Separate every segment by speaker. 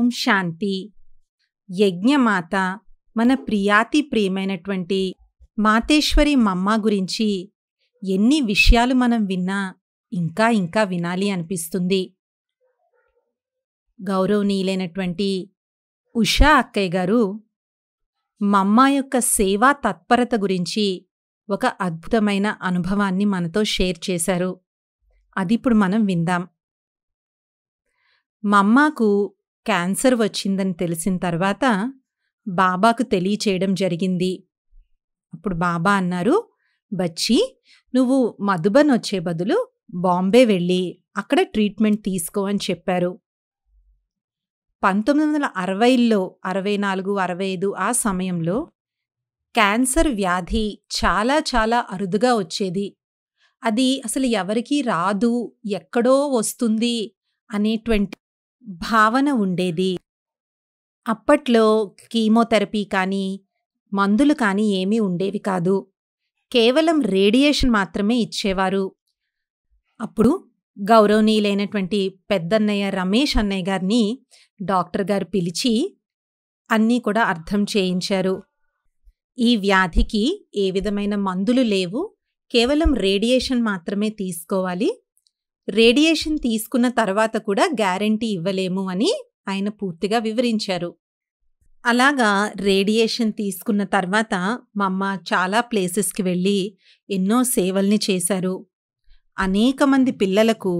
Speaker 1: ఓం శాంతి యజ్ఞమాత మన ప్రియాతి ప్రియమైనటువంటి మాతేశ్వరి మమ్మ గురించి ఎన్ని విషయాలు మనం విన్నా ఇంకా ఇంకా వినాలి అనిపిస్తుంది గౌరవనీయులైనటువంటి ఉషా అక్కయ్య గారు మమ్మ యొక్క సేవా తత్పరత గురించి ఒక అద్భుతమైన అనుభవాన్ని మనతో షేర్ చేశారు అది ఇప్పుడు మనం విందాం మమ్మాకు క్యాన్సర్ వచ్చిందని తెలిసిన తర్వాత బాబాకు తెలియచేయడం జరిగింది అప్పుడు బాబా అన్నారు బచ్చి నువ్వు మధుబన్ వచ్చే బదులు బాంబే వెళ్ళి అక్కడ ట్రీట్మెంట్ తీసుకో అని చెప్పారు పంతొమ్మిది వందల అరవైలో అరవై నాలుగు అరవై ఐదు ఆ సమయంలో క్యాన్సర్ వ్యాధి చాలా చాలా అరుదుగా వచ్చేది అది అసలు ఎవరికీ రాదు ఎక్కడో వస్తుంది అనేటువంటి భావన ఉండేది అప్పట్లో కీమోథెరపీ కానీ మందులు కానీ ఏమీ ఉండేవి కాదు కేవలం రేడియేషన్ మాత్రమే ఇచ్చేవారు అప్పుడు గౌరవనీయులైనటువంటి పెద్దన్నయ్య రమేష్ అన్నయ్య గారిని డాక్టర్ గారు పిలిచి అన్నీ కూడా అర్థం చేయించారు ఈ వ్యాధికి ఏ విధమైన మందులు లేవు కేవలం రేడియేషన్ మాత్రమే తీసుకోవాలి రేడియేషన్ తీసుకున్న తర్వాత కూడా గ్యారంటీ ఇవ్వలేము అని ఆయన పూర్తిగా వివరించారు అలాగా రేడియేషన్ తీసుకున్న తర్వాత మా అమ్మ చాలా ప్లేసెస్కి వెళ్ళి ఎన్నో సేవల్ని చేశారు అనేక మంది పిల్లలకు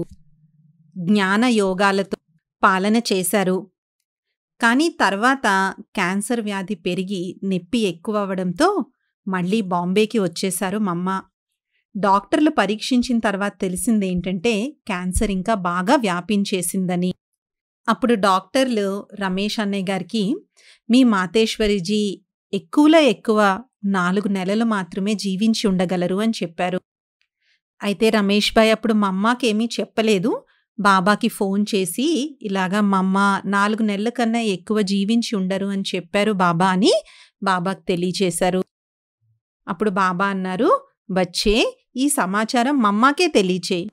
Speaker 1: జ్ఞాన యోగాలతో పాలన చేశారు కానీ తర్వాత క్యాన్సర్ వ్యాధి పెరిగి నొప్పి ఎక్కువ అవ్వడంతో మళ్ళీ బాంబేకి వచ్చేశారు మమ్మ డాక్టర్లు పరీక్షించిన తర్వాత తెలిసింది ఏంటంటే క్యాన్సర్ ఇంకా బాగా వ్యాపించేసిందని అప్పుడు డాక్టర్లు రమేష్ అన్నయ్య గారికి మీ మాతేశ్వరిజీ ఎక్కువలో ఎక్కువ నాలుగు నెలలు మాత్రమే జీవించి ఉండగలరు అని చెప్పారు అయితే రమేష్ భాయ్ అప్పుడు మా అమ్మకేమీ చెప్పలేదు బాబాకి ఫోన్ చేసి ఇలాగా మా అమ్మ నాలుగు నెలల కన్నా ఎక్కువ జీవించి ఉండరు అని చెప్పారు బాబా అని బాబాకు తెలియచేశారు అప్పుడు బాబా అన్నారు బచ్చే ఈ సమాచారం మమ్మాకే తెలియచేయి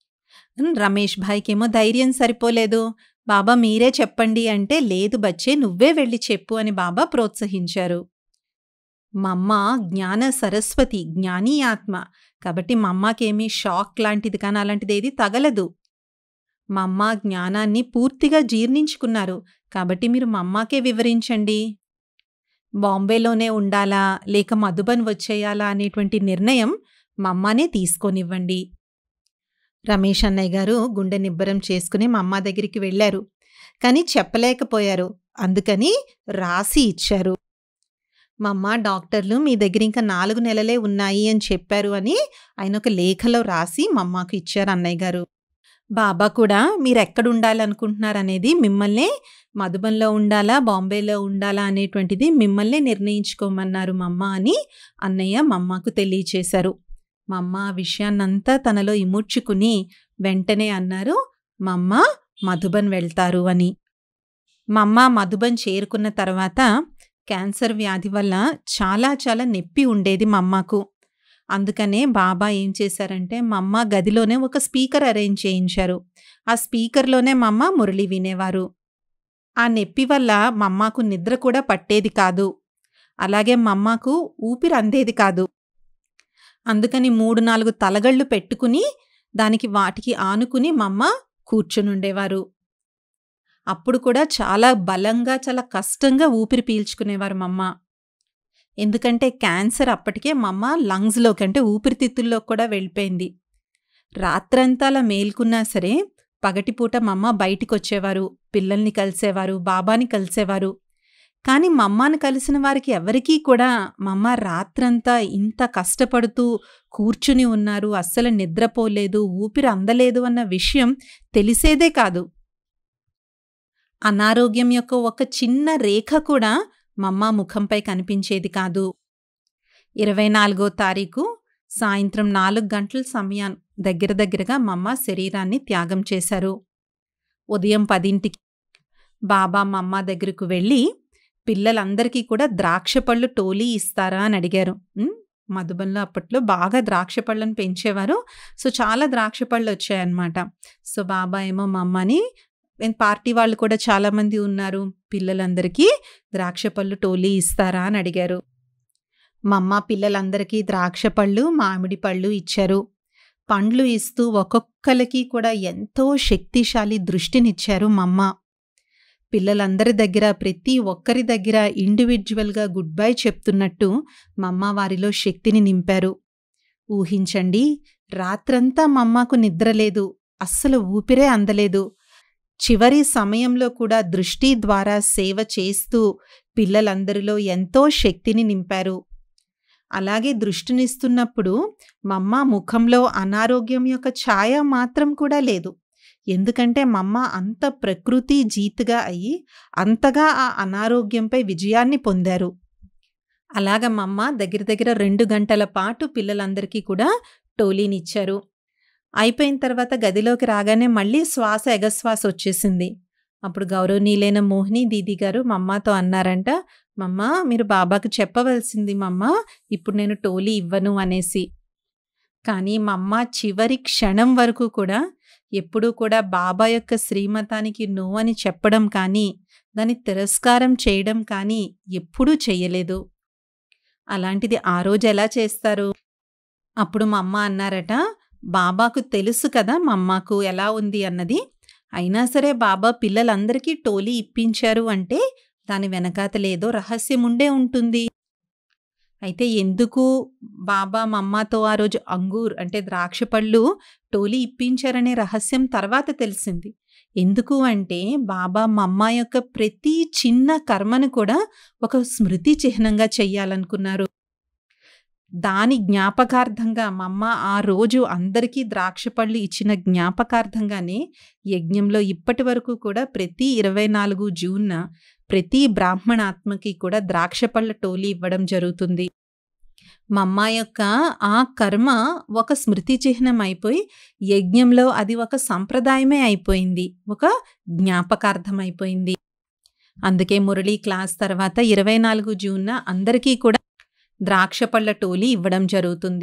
Speaker 1: రమేష్ భాయ్కేమో ధైర్యం సరిపోలేదు బాబా మీరే చెప్పండి అంటే లేదు బచ్చే నువ్వే వెళ్ళి చెప్పు అని బాబా ప్రోత్సహించారు మమ్మ జ్ఞాన సరస్వతి జ్ఞానీ ఆత్మ కాబట్టి మమ్మకేమీ షాక్ లాంటిది కానీ అలాంటిది ఏది తగలదు మమ్మ జ్ఞానాన్ని పూర్తిగా జీర్ణించుకున్నారు కాబట్టి మీరు మమ్మాకే వివరించండి బాంబేలోనే ఉండాలా లేక మధుబన్ వచ్చేయాలా అనేటువంటి నిర్ణయం మమ్మానే తీసుకొనివ్వండి రమేష్ అన్నయ్య గారు గుండె నిబ్బరం చేసుకుని మా అమ్మ దగ్గరికి వెళ్ళారు కానీ చెప్పలేకపోయారు అందుకని రాసి ఇచ్చారు మా అమ్మ డాక్టర్లు మీ దగ్గర ఇంకా నాలుగు నెలలే ఉన్నాయి అని చెప్పారు అని ఆయన ఒక లేఖలో రాసి మా అమ్మకు ఇచ్చారు అన్నయ్య గారు బాబా కూడా మీరు ఎక్కడ ఉండాలనుకుంటున్నారు అనేది మిమ్మల్నే మధుబన్లో ఉండాలా బాంబేలో ఉండాలా అనేటువంటిది మిమ్మల్నే నిర్ణయించుకోమన్నారు మా అమ్మ అని అన్నయ్య మా అమ్మకు తెలియచేశారు మా అమ్మ ఆ విషయాన్నంతా తనలో ఇముడ్చుకుని వెంటనే అన్నారు మా అమ్మ మధుబన్ వెళ్తారు అని మా అమ్మ మధుబన్ చేరుకున్న తర్వాత క్యాన్సర్ వ్యాధి వల్ల చాలా చాలా నొప్పి ఉండేది మా అమ్మకు అందుకనే బాబా ఏం చేశారంటే మా అమ్మ గదిలోనే ఒక స్పీకర్ అరేంజ్ చేయించారు ఆ స్పీకర్లోనే మా అమ్మ మురళి వినేవారు ఆ నొప్పి వల్ల మా అమ్మకు నిద్ర కూడా పట్టేది కాదు అలాగే మా అమ్మకు ఊపిరి అందేది కాదు అందుకని మూడు నాలుగు తలగళ్ళు పెట్టుకుని దానికి వాటికి ఆనుకుని మా అమ్మ కూర్చునుండేవారు అప్పుడు కూడా చాలా బలంగా చాలా కష్టంగా ఊపిరి పీల్చుకునేవారు మా అమ్మ ఎందుకంటే క్యాన్సర్ అప్పటికే మా అమ్మ లంగ్స్లోకి అంటే ఊపిరితిత్తుల్లోకి కూడా వెళ్ళిపోయింది రాత్రంతా అలా మేల్కున్నా సరే పగటిపూట మా అమ్మ బయటికి వచ్చేవారు పిల్లల్ని కలిసేవారు బాబాని కలిసేవారు కానీ మా అమ్మని కలిసిన వారికి ఎవరికీ కూడా మా అమ్మ రాత్రంతా ఇంత కష్టపడుతూ కూర్చుని ఉన్నారు అస్సలు నిద్రపోలేదు ఊపిరి అందలేదు అన్న విషయం తెలిసేదే కాదు అనారోగ్యం యొక్క ఒక చిన్న రేఖ కూడా మా అమ్మ ముఖంపై కనిపించేది కాదు ఇరవై నాలుగో తారీఖు సాయంత్రం నాలుగు గంటల సమయం దగ్గర దగ్గరగా మా అమ్మ శరీరాన్ని త్యాగం చేశారు ఉదయం పదింటికి బాబా మా అమ్మ దగ్గరకు వెళ్ళి పిల్లలందరికీ కూడా ద్రాక్ష పళ్ళు టోలీ ఇస్తారా అని అడిగారు ఉమ్, మధుబన్లో అప్పట్లో బాగా ద్రాక్ష పళ్ళను పెంచేవారు సో చాలా ద్రాక్ష పళ్ళు వచ్చాయన్నమాట సో బాబా ఏమో మా అమ్మని వెన్ పార్టీ వాళ్ళు కూడా చాలామంది ఉన్నారు. పిల్లలందరికీ ద్రాక్ష పళ్ళు టోలీ ఇస్తారా అని అడిగారు. మా అమ్మ పిల్లలందరికీ ద్రాక్ష పళ్ళు, మామిడి పళ్ళు ఇచ్చారు. పండ్లు ఇస్తూ ఒక్కొక్కళ్ళకి కూడా ఎంతో శక్తిశాలి దృష్టినిచ్చారు మా అమ్మ. పిల్లలందరి దగ్గర ప్రతి ఒక్కరి దగ్గర ఇండివిడ్యువల్‌గా గుడ్ బై చెప్తున్నట్టు మా అమ్మ వారిలో శక్తిని నింపారు. ఊహించండి రాత్రంతా మా అమ్మకు నిద్ర లేదు. అస్సలు ఊపిరే అందలేదు. చివరి సమయంలో కూడా దృష్టి ద్వారా సేవ చేస్తూ పిల్లలందరిలో ఎంతో శక్తిని నింపారు. అలాగే దృష్టినిస్తున్నప్పుడు మా అమ్మ ముఖంలో అనారోగ్యం యొక్క ఛాయ మాత్రం కూడా లేదు. ఎందుకంటే మా అమ్మ అంత ప్రకృతి జీతుగా అయ్యి అంతగా ఆ అనారోగ్యంపై విజయాన్ని పొందారు. అలాగ మా అమ్మ దగ్గర దగ్గర 2 గంటల పాటు పిల్లలందరికీ కూడా టోలీనిచ్చారు. అయిపోయిన తర్వాత గదిలోకి రాగానే మళ్ళీ శ్వాస ఎగశ్వాస వచ్చేసింది. అప్పుడు గౌరవనీయులైన మోహిని దీదీ గారు మా అమ్మతో అన్నారంట, "మమ్మా మీరు బాబాకి చెప్పవలసింది మమ్మా ఇప్పుడు నేను టోలీ ఇవ్వను" అనేసి. కానీ మా అమ్మ చివరి క్షణం వరకు కూడా ఎప్పుడూ కూడా బాబా యొక్క శ్రీమతానికి నో అని చెప్పడం కానీ, దాన్ని తిరస్కారం చేయడం కానీ ఎప్పుడూ చెయ్యలేదు. అలాంటిది ఆ రోజు ఎలా చేస్తారు? అప్పుడు మా అమ్మ అన్నారట, "బాబాకు తెలుసు కదా మా అమ్మకు ఎలా ఉంది అన్నది. అయినా సరే బాబా పిల్లలందరికీ టోలీ ఇప్పించారు అంటే దాని వెనకాతల ఏదో రహస్యం ఉండే ఉంటుంది." అయితే ఎందుకు బాబా మా అమ్మతో ఆ రోజు అంగూర్ అంటే ద్రాక్ష పళ్ళు టోలీ ఇప్పించారనే రహస్యం తర్వాత తెలిసింది. ఎందుకు అంటే బాబా మా అమ్మ యొక్క ప్రతి చిన్న కర్మను కూడా ఒక స్మృతి చిహ్నంగా చెయ్యాలనుకున్నారు. దాని జ్ఞాపకార్థంగా మా అమ్మ ఆ రోజు అందరికీ ద్రాక్ష పళ్ళు ఇచ్చిన జ్ఞాపకార్థంగానే యజ్ఞంలో ఇప్పటి వరకు కూడా ప్రతి 24 జూన్‌న ప్రతి బ్రాహ్మణాత్మకి కూడా ద్రాక్ష పళ్ళ టోలీ ఇవ్వడం జరుగుతుంది. మా అమ్మ యొక్క ఆ కర్మ ఒక స్మృతి చిహ్నం అయిపోయి యజ్ఞంలో అది ఒక సంప్రదాయమే అయిపోయింది. ఒక జ్ఞాపకార్థం అయిపోయింది. అందుకే మురళీ క్లాస్ తర్వాత 24 జూన్‌న అందరికీ కూడా ద్రాక్ష పళ్ళ టోలీ ఇవ్వడం జరుగుతుంది.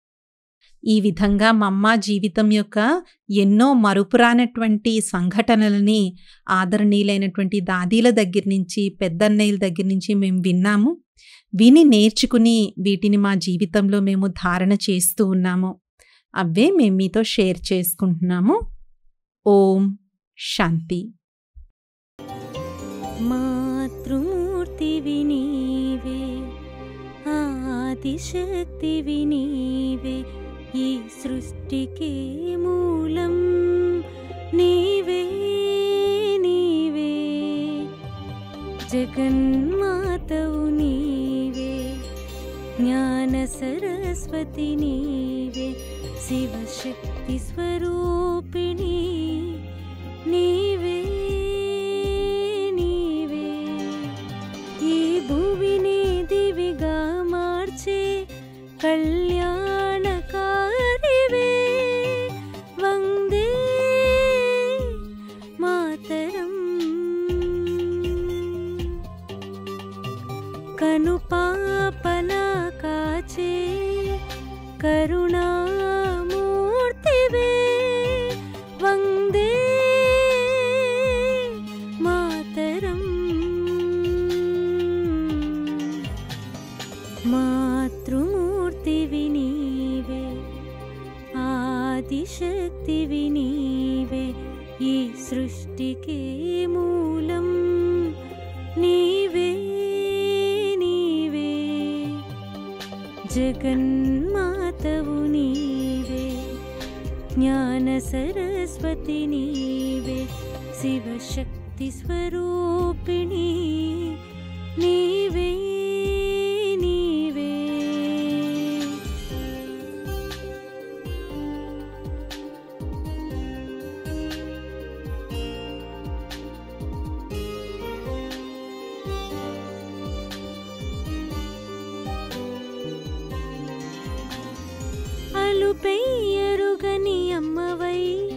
Speaker 1: ఈ విధంగా మా అమ్మ జీవితం యొక్క ఎన్నో మరుపురానటువంటి సంఘటనలని ఆదరణీయులైనటువంటి దాదీల దగ్గర నుంచి, పెద్దన్నయ్యల దగ్గర నుంచి మేము విన్నాము. విని నేర్చుకుని వీటిని మా జీవితంలో మేము ధారణ చేస్తూ ఉన్నాము. అవే మేము మీతో షేర్ చేసుకుంటున్నాము. ఓం శాంతి.
Speaker 2: మాతృమూర్తివి నీవే ఆదిశక్తివి నీవే ఈ సృష్టికే మూలం నీవే నీవే జగన్మాతవు నీవే జ్ఞాన సరస్వతి నీవే శివశక్తి స్వరూపిణి నీవే నీవే ఈ భువిని దివిగా మార్చే కళ్యాణకారివే వందే మాతరం కనుపాపన కాచే కరుణామూర్తివే వందే మాతరం మాతృమూర్తివి నీవే ఆదిశక్తివి నీవే ఈ సృష్టికే మూలం నీవే నీవే జగన్మాతవు నీవే జ్ఞాన సరస్వతి నీవే శివశక్తి స్వరూపిణి నీవే నీవే అలుపెయ్యరుగని అమ్మవై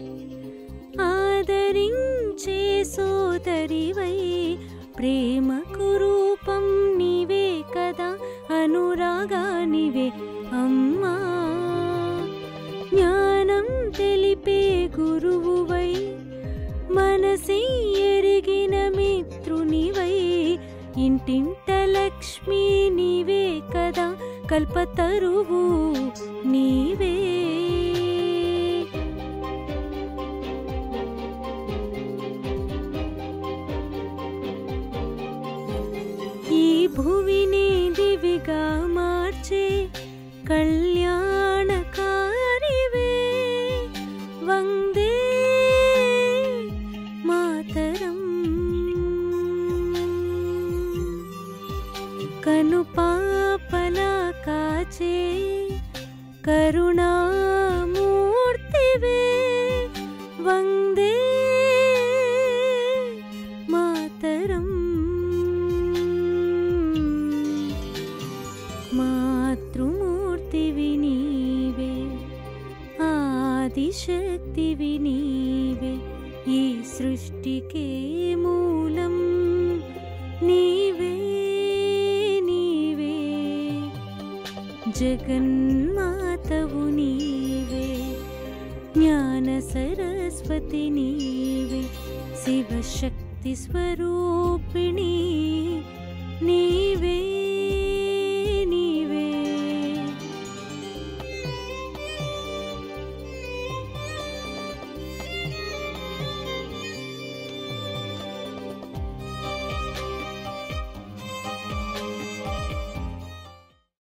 Speaker 2: ఆదరించే సోదరివై ప్రేమకు రూపం నీవే కదా అనురాగానివే అమ్మా జ్ఞానం తెలిపే గురువువై మన మనసే ఎరిగిన మిత్రునివై ఇంటింట లక్ష్మి నీవే కదా కల్పతరువు నీవే ఈ భువిని దివిగా మార్చే కళ్యాణకారివే వందే మాతరం కను పాపలా కాచే కరుణామూర్తివే వందే మాతరం మాతృమూర్తివి నీవే ఆదిశక్తివి నీవే ఈ సృష్టికే మూలం నీవే నీవే జగన్మాతవు నీవే జ్ఞాన సరస్వతి నీవే శివశక్తి స్వరూపిణి